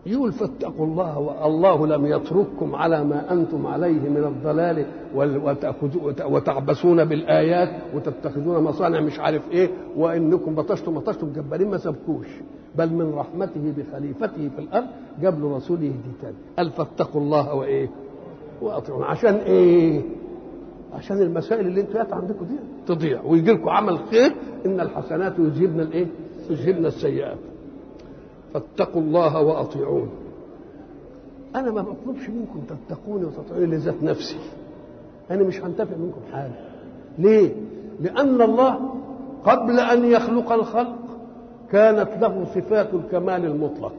يقول فاتقوا الله والله لم يترككم على ما انتم عليه من الضلال وتعبثون بالايات وتتخذون مصانع مش عارف ايه وانكم بطشتم بطشتم جبارين ما سبكوش بل من رحمته بخليفته في الارض جاب له رسوله دي تاني قال فاتقوا الله وايه واطيعون عشان ايه عشان المسائل اللي انتوا عندكم دي تضيع ويجي لكم عمل خير ان الحسنات يذهبن الايه يذهبن السيئات فاتقوا الله واطيعون انا ما بطلبش منكم تتقوني وتطيعوني لذات نفسي انا مش هنتفع منكم حاجه ليه لان الله قبل ان يخلق الخلق كانت له صفات الكمال المطلق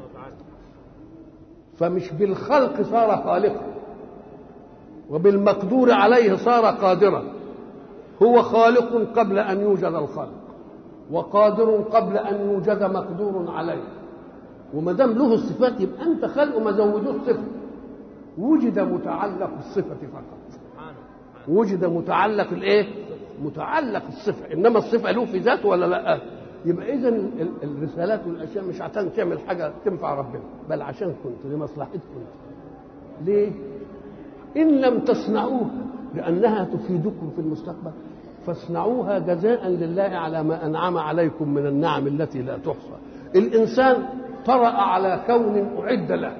فمش بالخلق صار خالقا وبالمقدور عليه صار قادرا هو خالق قبل ان يوجد الخلق وقادر قبل ان يوجد مقدور عليه وما دام له الصفات يبقى انت خلقه ما زودوش صفه وجد متعلق الصفه فقط وجد متعلق الايه متعلق الصفه انما الصفه له في ذاته ولا لا يبقى اذا الرسالات والاشياء مش عشان تعمل حاجه تنفع ربنا بل عشان كنت لمصلحتكم ليه ان لم تصنعوها لانها تفيدكم في المستقبل فاصنعوها جزاء لله على ما انعم عليكم من النعم التي لا تحصى الانسان طرا على كون اعد له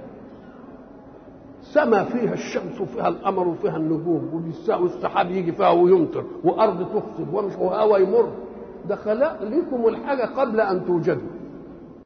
سما فيها الشمس وفيها القمر وفيها النجوم والسحاب يجي فيها ويمطر وارض تخصب ومش وهواء يمر ده خلق لكم الحاجه قبل ان توجدوا